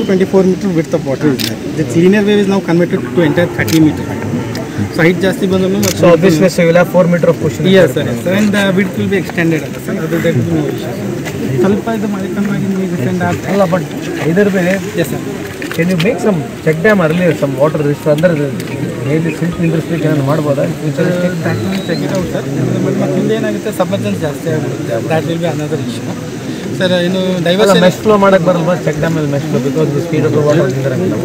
24 meter width of water is there. The linear wave is now converted to entire 30 meter height. So height ಜಾಸ್ತಿ ಬಂದ್ರು ಮತ್ತು So obviously, so you'll have four meter of cushion. yes sir yes sir and the width will be extended ಅಲ್ಲ sir ಅದು that will be no issue ಸ್ವಲ್ಪ ಇದು ಮಳೆ ಕಮ್ಮಿ ಆಗಿ ನೀವು extend ಆಗ್ತಾ ಅಲ್ಲ but either way, yes sir can you make some check dam earlier, some water risk ಅಂದ್ರೆ ಹೇಗೆ ಸಿಲ್ಕ್ ನಿಂದ್ರಿಸ್ಲಿಕ್ಕೆ ಏನಾದ್ರು ಮಾಡ್ಬೋದಾ future check it out sir ಮತ್ತು ಮುಂದೆ ಏನಾಗುತ್ತೆ ಸಬ್ಮರ್ಜೆನ್ಸ್ ಜಾಸ್ತಿ ಆಗಿಬಿಡುತ್ತೆ that will be another issue sir ಇನ್ನು ಡೈವರ್ಸ್ ಮೆಶ್ ಫ್ಲೋ ಮಾಡಕ್ ಬರಲ್ವಾ ಚೆಕ್ ಡ್ಯಾಮ್ ಅಲ್ಲಿ mesh flow because speed of water ನಿಂದ್ರಂಗಿಲ್ಲ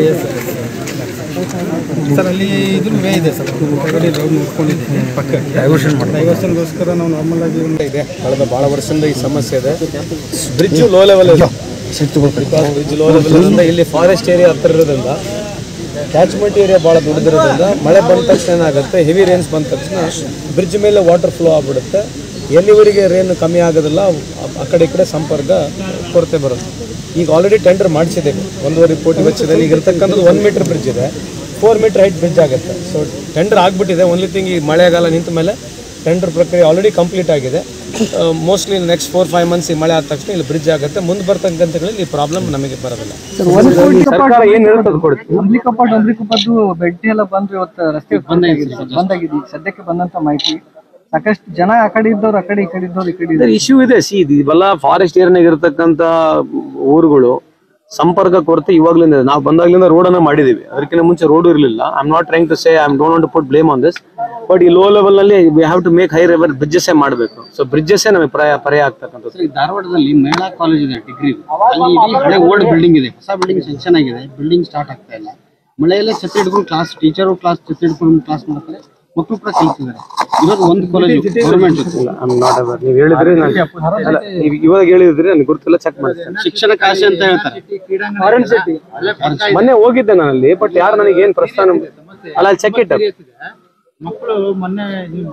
ಸರ್ ಅಲ್ಲಿ ಇದ್ರ ವೇ ಇದೆ ಸರ್ ಹೊರಗಡೆ ರೋಡ್ ನೋಡ್ಕೊಂಡಿದ್ದೀನಿ ಪಕ್ಕ ಡೈವರ್ಷನ್ ಮಾಡಿ ಡೈವರ್ಷನ್ಗೋಸ್ಕರ ನಾವು ನಾರ್ಮಲ್ ಆಗಿ ಒಂದು ಇದೆ ಕಳೆದ ಭಾಳ ವರ್ಷದಿಂದ ಈ ಸಮಸ್ಯೆ ಇದೆ ಬ್ರಿಡ್ಜ್ ಲೋ ಲೆವೆಲ್ ಇದೆ ಬ್ರಿಡ್ಜ್ ಲೋ ಲೆವೆಲ್ ಇರೋದ್ರಿಂದ ಇಲ್ಲಿ ಫಾರೆಸ್ಟ್ ಏರಿಯಾ ಹತ್ತಿರ ಇರೋದ್ರಿಂದ ಕ್ಯಾಚ್ಮೆಂಟ್ ಏರಿಯಾ ಭಾಳ ದೊಡ್ಡದಿರೋದ್ರಿಂದ ಮಳೆ ಬಂದ ತಕ್ಷಣ ಏನಾಗುತ್ತೆ ಹೆವಿ ರೇನ್ಸ್ ಬಂದ ತಕ್ಷಣ ಬ್ರಿಡ್ಜ್ ಮೇಲೆ ವಾಟರ್ ಫ್ಲೋ ಆಗ್ಬಿಡುತ್ತೆ ಎಲ್ಲಿವರೆಗೆ ರೇನ್ ಕಮ್ಮಿ ಆಗೋದಿಲ್ಲ ಆ- ಆ ಕಡೆ ಈ ಕಡೆ ಸಂಪರ್ಕ ಕೊರತೆ ಬರುತ್ತೆ ಈಗ ಆಲ್ರೆಡಿ ಟೆಂಡರ್ ಮಾಡಿಸಿದ್ದೇವೆ ಒಂದೂವರೆ ಕೋಟಿ ವೆಚ್ಚದಲ್ಲಿ ಈಗ ಇರ್ತಕ್ಕಂಥದ್ದು ಒನ್ ಮೀಟರ್ ಬ್ರಿಡ್ಜ್ ಇದೆ ಫೋರ್ ಮೀಟರ್ ಹೈಟ್ ಬ್ರಿಡ್ಜ್ ಆಗುತ್ತೆ ಸೊ ಟೆಂಡರ್ ಆಗಿಬಿಟ್ಟಿದೆ ಓನ್ಲಿ ಥಿಂಗ್ ಈ ಮಳೆಗಾಲ ನಿಂತ ಮೇಲೆ ಟೆಂಡರ್ ಪ್ರಕ್ರಿಯೆ ಆಲ್ರೆಡಿ ಕಂಪ್ಲೀಟ್ ಆಗಿದೆ mostly next four five months ಈ ಮಳೆ ಆದ ತಕ್ಷಣ ಇಲ್ಲಿ ಬ್ರಿಡ್ಜ್ ಆಗುತ್ತೆ ಮುಂದೆ ಬರ್ತಕ್ಕಂಥಗಳಲ್ಲಿ ಈ ಪ್ರಾಬ್ಲಮ್ ನಮಗೆ ಬರೋದಿಲ್ಲ ಸರ್ಕಾರ ಏನು ಹೇಳ್ತದೆ ಕೊಡುತ್ತೆ ಅಂಬ್ಲಿಕಪ್ಪ ಡೊಂಬ್ಲಿಕಪ್ಪದ್ದು ಬೆಡ್ಡಿ ಎಲ್ಲ ಬಂದು ಇವತ್ತು ರಸ್ತೆ ಬಂದಾಗಿದೆ ಬಂದಾಗಿದೆ ಈಗ ಸದ್ಯಕ್ಕೆ ಬಂದಂತ ಮಾಹಿತಿ ಸಾಕಷ್ಟು ಜನ ಆ ಕಡೆ ಇದ್ದವ್ರು ಆ ಕಡೆ ಈ ಕಡೆ ಇದ್ದವ್ರು ಈ ಕಡೆ ಇದ್ದಾರೆ ಇಶ್ಯೂ ಇದೆ ಸಿ ಇವೆಲ್ಲ ಫಾರೆಸ್ಟ್ ಏರಿಯಾನಾಗ ಇರತಕ್ಕಂತ ಊರುಗಳು ಸಂಪರ್ಕ ಕೊರತೆ ಇವಾಗ್ಲಿಂದ ಇದೆ. ನಾವು ಬಂದಾಗ್ಲಿಂದ ರೋಡ್ ಅನ್ನ ಮಾಡಿದೀವಿ ಅದಕ್ಕಿಂತ ಮುಂಚೆ ರೋಡ್ ಇರಲಿಲ್ಲ I am not trying to say I am don't to put blame on this but ಈ ಲೋ ಲೆವೆಲ್ ನಲ್ಲಿ we have to make high level bridges ಮಾಡಬೇಕು ಸೊ ಬ್ರಿಡ್ಜಸ್ ನಮಗೆ ಪರ್ಯಾಯ ಪರ್ಯಾಯ ಆಗ್ತಕ್ಕಂಥದ್ದು ಈ ಧಾರವಾಡದಲ್ಲಿ ಮಹಿಳಾ ಕಾಲೇಜ್ ಇದೆ ಡಿಗ್ರಿ ಅಲ್ಲಿ ಇಡೀ ಹಳೆ ಓಲ್ಡ್ ಬಿಲ್ಡಿಂಗ್ ಇದೆ ಹೊಸ ಬಿಲ್ಡಿಂಗ್ ಸೆಕ್ಷನ್ ಆಗಿದೆ ಬಿಲ್ಡಿಂಗ್ ಸ್ಟಾರ್ಟ್ ಆಗ್ತಾ ಇಲ್ಲ ಮಳೆಯಲ್ಲೇ ಛತ್ರಿ ಹಿಡ್ಕೊಂಡು ಕ್ಲಾಸ್ ಟೀಚರು ಕ್ಲಾಸ್ ಛತ್ರಿ ಹಿಡ್ಕೊಂಡು ಕ್ಲಾಸ್ ಮಾಡ್ತಾರೆ ಮಕ್ಕಳು ಕೂಡ ಕಲಿತಿದ್ದಾರೆ ಇರೋದು ಒಂದು college government I am not ಅವರ್ ನೀವು ಹೇಳಿದ್ರಿ ನಾನು ಅಲ್ಲ, ನೀವು ಇವಾಗ ಹೇಳಿದ್ರಿ ನನಗೆ ಗುರುತಿಲ್ಲ ಚೆಕ್ ಮಾಡ್ತೇನೆ ಶಿಕ್ಷಣ ಕಾಶಿ ಅಂತ ಹೇಳ್ತಾರೆ ಅಲ್ಲೇ ಪಕ್ಕ ಇದೆ. ಮೊನ್ನೆ ಹೋಗಿದ್ದೆ ನಾನು ಅಲ್ಲಿ ಬಟ್ ಯಾರು ನನಗೆ ಏನ್ ಪ್ರಸ್ಥಾನ ಅಲ್ಲ ಅಲ್ಲಿ ಚೆಕ್ ಇಟ್ ಮಕ್ಕಳು ಮೊನ್ನೆ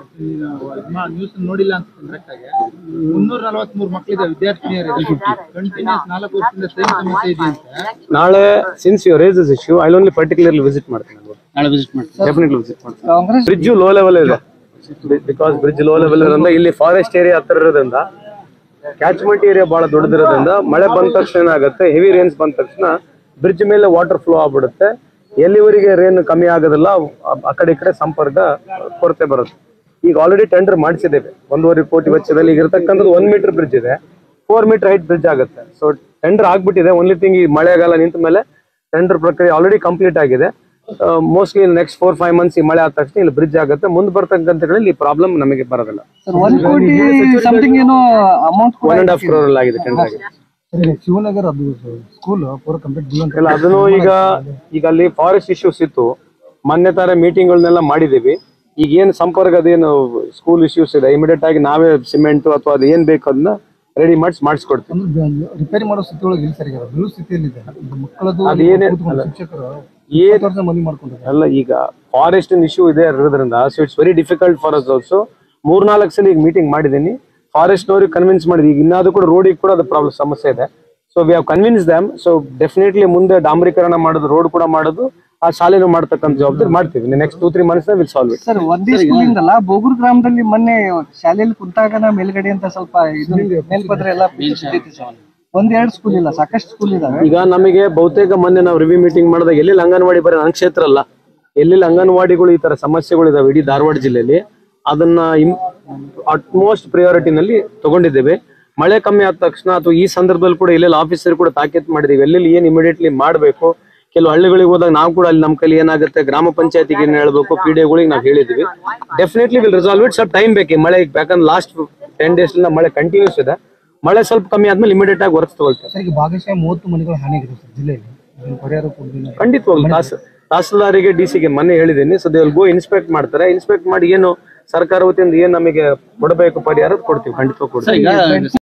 ನ್ಯೂಸ್ ನೋಡಿಲ್ಲ ಅಂತ ಕರೆಕ್ಟ್ ಆಗಿ ಮುನ್ನೂರ ನಲವತ್ಮೂರು ಮಕ್ಕಳಿದೆ ವಿದ್ಯಾರ್ಥಿನಿಯರು ಕಂಟಿನ್ಯೂಸ್ ನಾಲ್ಕು ವರ್ಷದಿಂದ ಸೇಮ್ ಸಮಸ್ಯೆ ಇದೆ ಅಂತ ನಾಳೆ since you raise this issue I only particularly visit ಮಾಡ್ತೀನಿ ನಾಳೆ ವಿಸಿಟ್ ಮಾಡ್ತಾರೆ ಡೆಫಿನೆಟ್ಲಿ ವಿಸಿಟ್ ಮಾಡ್ತೀನಿ ಕಾಂಗ್ರೆಸ್ ಬ್ರಿಡ್ಜ್ ಲೋ ಲೆವೆಲ್ ಇದೆ ಬಿಕಾಸ್ ಬ್ರಿಡ್ಜ್ ಲೋ ಲೆವೆಲ್ ಇರೋದ್ರಿಂದ ಇಲ್ಲಿ ಫಾರೆಸ್ಟ್ ಏರಿಯಾ ಹತ್ತಿರ ಇರೋದ್ರಿಂದ ಕ್ಯಾಚ್ಮೆಂಟ್ ಏರಿಯಾ ಬಹಳ ದೊಡ್ಡದಿರೋದ್ರಿಂದ ಮಳೆ ಬಂದ ತಕ್ಷಣ ಏನಾಗುತ್ತೆ ಹೆವಿ ರೇನ್ಸ್ ಬಂದ ತಕ್ಷಣ ಬ್ರಿಡ್ಜ್ ಮೇಲೆ ವಾಟರ್ ಫ್ಲೋ ಆಗ್ಬಿಡುತ್ತೆ ಎಲ್ಲಿವರೆಗೆ ರೇನ್ ಕಮ್ಮಿ ಆಗೋದಿಲ್ಲ ಆ- ಆ ಕಡೆ ಈ ಕಡೆ ಸಂಪರ್ಕ ಕೊರತೆ ಬರುತ್ತೆ ಈಗ ಆಲ್ರೆಡಿ ಟೆಂಡರ್ ಮಾಡಿಸಿದ್ದೇವೆ ಒಂದೂವರೆ ಕೋಟಿ ವೆಚ್ಚದಲ್ಲಿ ಈಗ ಇರತಕ್ಕಂಥದ್ದು ಒನ್ ಮೀಟರ್ ಬ್ರಿಡ್ಜ್ ಇದೆ ಫೋರ್ ಮೀಟರ್ ಹೈಟ್ ಬ್ರಿಡ್ಜ್ ಆಗುತ್ತೆ ಸೊ ಟೆಂಡರ್ ಆಗ್ಬಿಟ್ಟಿದೆ ಓನ್ಲಿ ಥಿಂಗ್ ಈ ಮಳೆಗಾಲ ನಿಂತ ಮೇಲೆ ಟೆಂಡರ್ ಪ್ರಕ್ರಿಯೆ ಆಲ್ರೆಡಿ ಕಂಪ್ಲೀಟ್ ಆಗಿದೆ mostly next four five months ಈ ಮಳೆ ಆದ ತಕ್ಷಣ ಇಲ್ಲಿ ಬ್ರಿಡ್ಜ್ ಆಗುತ್ತೆ ಮುಂದೆ ಬರ್ತಕ್ಕಂಥಗಳಲ್ಲಿ ಈ ಪ್ರಾಬ್ಲಮ್ ನಮಗೆ ಬರೋದಿಲ್ಲ ಸರ್ ಒಂದ್ ಕೋಟಿ ಸಮಥಿಂಗ್ ಏನೋ ಅಮೌಂಟ್ ಕೂಡ ಒನ್ ಅಂಡ್ ಹಾಫ್ ಕ್ರೋರ್ ಅಲ್ಲಿ ಆಗಿದೆ ಟೆಂಡರ್ ಆಗಿದೆ ಶಿವನಗರ್ ಅದು ಸ್ಕೂಲ್ ಪೂರ ಕಂಪ್ಲೀಟ್ ಇಲ್ಲ ಅದನ್ನು ಈಗ ಈಗ ಅಲ್ಲಿ ಫಾರೆಸ್ಟ್ ಇಶ್ಯೂಸ್ ಇತ್ತು ಮೊನ್ನೆ ತರ ಮೀಟಿಂಗ್ಗಳನ್ನೆಲ್ಲ ಮಾಡಿದೀವಿ ಈಗ ಏನ್ ಸಂಪರ್ಕ ಅದೇನು ಸ್ಕೂಲ್ ಇಶ್ಯೂಸ್ ಇದೆ ಇಮಿಡಿಯೇಟ್ ಆಗಿ ನಾವೇ ಸಿಮೆಂಟ್ ಅಥವಾ ಅದು ಏನ್ ಬೇಕು ಅದನ್ನ ರೆಡಿ ಮಾಡಿಸಿ ಮಾಡಿಸ್ಕೊಡ್ತೀವಿ ರಿಪೇರಿ ಮಾಡೋ ಸ್ಥಿತಿ ಒಳಗೆ ಇಲ್ಲ ಸರ್ ಈಗ ಬೀಳು ಸ್ಥಿತಿಯಲ್ಲಿ ಇದೆ ಮಕ್ಕಳದು ಅದೇನೇ ಶಿಕ್ಷಕರು ಏನ್ ವರ್ಷ ಮದುವೆ ಮಾಡ್ಕೊಂಡಿದ್ದಾರೆ ಅಲ್ಲ ಈಗ ಫಾರೆಸ್ಟ್ ಇಶ್ಯೂ ಇದೆ ಇರೋದ್ರಿಂದ so it's very difficult for us also ಮೂರ್ನಾಲ್ಕು ಸಲ ಈಗ ಮೀಟಿಂಗ್ ಮಾಡಿದ್ದೀನಿ ಫಾರೆಸ್ಟ್ ನವ್ರಿಗೆ ಕನ್ವಿನ್ಸ್ ಮಾಡಿದ್ವಿ ಈಗ ಇನ್ನಾದ್ರೂ ಕೂಡ ರೋಡಿಗೆ ಕೂಡ ಅದು ಪ್ರಾಬ್ಲಮ್ ಸಮಸ್ಯೆ ಇದೆ so we have convince them so definitely ಮುಂದೆ ಡಾಂಬರೀಕರಣ ಮಾಡೋದು ರೋಡ್ ಕೂಡ ಮಾಡೋದು ಆ ಶಾಲೆನೂ ಮಾಡ್ತಕ್ಕಂಥ ಜವಾಬ್ದಾರಿ ಮಾಡ್ತೀವಿ next two three months will solve it sir ಒಂದೇ ಸ್ಕೂಲಿಂದಲ್ಲ ಬೋಗೂರು ಗ್ರಾಮದಲ್ಲಿ ಮೊನ್ನೆ ಶಾಲೆಯಲ್ಲಿ ಕುಂತಾಗನ ಮೇಲ್ಗಡೆ ಅಂತ ಸ್ವಲ್ಪ ಇದು ಮೇಲ್ಪದ್ರೆ ಎಲ್ಲ ಬಿದ್ದೈತೆ ಸರ್. ಒಂದ್ ಎರಡ್ ಸ್ಕೂಲ್ ಇಲ್ಲ ಸಾಕಷ್ಟು ಸ್ಕೂಲ್ ಇದಾವೆ ಈಗ ನಮಗೆ ಬಹುತೇಕ ಮೊನ್ನೆ ನಾವು ರಿವ್ಯೂ ಮೀಟಿಂಗ್ ಮಾಡಿದಾಗ ಎಲ್ಲೆಲ್ಲಿ ಅಂಗನವಾಡಿ ಬರೀ ನನ್ನ ಕ್ಷೇತ್ರ ಅಲ್ಲ ಎಲ್ಲೆಲ್ಲಿ ಅಂಗನವಾಡಿಗಳು ಈ ತರ ಸಮಸ್ಯೆಗಳು ಇದಾವೆ ಇಡೀ ಧಾರವಾಡ ಜಿಲ್ಲೆಯಲ್ಲಿ ಅದನ್ನ ಅಟ್ಮೋಸ್ಟ್ ಪ್ರಿಯಾರಿಟಿನಲ್ಲಿ ತಗೊಂಡಿದ್ದೇವೆ ಮಳೆ ಕಮ್ಮಿ ಆದ ತಕ್ಷಣ ಅಥವಾ ಈ ಸಂದರ್ಭದಲ್ಲಿ ಕೂಡ ಎಲ್ಲೆಲ್ಲಿ ಆಫೀಸರ್ ಕೂಡ ತಾಕೀತು ಮಾಡಿದೀವಿ ಎಲ್ಲೆಲ್ಲಿ ಏನ್ ಇಮಿಡಿಯೇಟ್ಲಿ ಮಾಡಬೇಕು ಕೆಲವು ಹಳ್ಳಿಗಳಿಗೆ ಹೋದಾಗ ನಾವು ಕೂಡ ಅಲ್ಲಿ ನಮ್ಮ ಕೈಲಿ ಏನಾಗುತ್ತೆ ಗ್ರಾಮ ಪಂಚಾಯತಿಗೆ ಏನ್ ಹೇಳ್ಬೇಕು ಪಿ ಡಿ ಗಳಿಗೆ ನಾವು ಹೇಳಿದ್ವಿ ಡೆಫಿನೆಟ್ಲಿ ವಿಲ್ ರಿಸಾಲ್ವ್ ಇಟ್ ಸ್ವಲ್ಪ ಟೈಮ್ ಬೇಕು ಈ ಮಳೆ ಯಾಕಂದ್ರೆ ಲಾಸ್ಟ್ ಟೆನ್ ಡೇಸ್ ಮಳೆ ಕಂಟಿನ್ಯೂಸ್ ಇದೆ ಮಳೆ ಸ್ವಲ್ಪ ಕಮ್ಮಿ ಆದ್ಮೇಲೆ ಇಮಿಡಿಯೇಟ್ ಆಗಿ ವರ್ಕ್ ತಗೊಳ್ತೇವೆ ಸರ್ ಈಗ ಭಾಗಶಃ ಮೂವತ್ತು ಮನೆಗಳು ಹಾನಿಯಾಗಿದೆ ಸರ್ ಜಿಲ್ಲೆಯಲ್ಲಿ ಇದನ್ನ ಪರಿಹಾರ ಕೊಡ್ತೀನಿ ಖಂಡಿತವಾಗ್ಲು ತಾಸ್ ತಹಸೀಲ್ದಾರಿಗೆ ಡಿ ಸಿಗೆ ಮೊನ್ನೆ ಹೇಳಿದ್ದೀನಿ so they will go inspect ಮಾಡ್ತಾರೆ ಇನ್ಸ್ಪೆಕ್ಟ್ ಮಾಡಿ ಏನು ಸರ್ಕಾರ ವತಿಯಿಂದ ಏನು ನಮಗೆ ಕೊಡಬೇಕು ಪರಿಹಾರ ಕೊಡ್ತೀವಿ ಖಂಡಿತವಾಗಿ ಕೊಡ್ತೀವಿ ಈಗ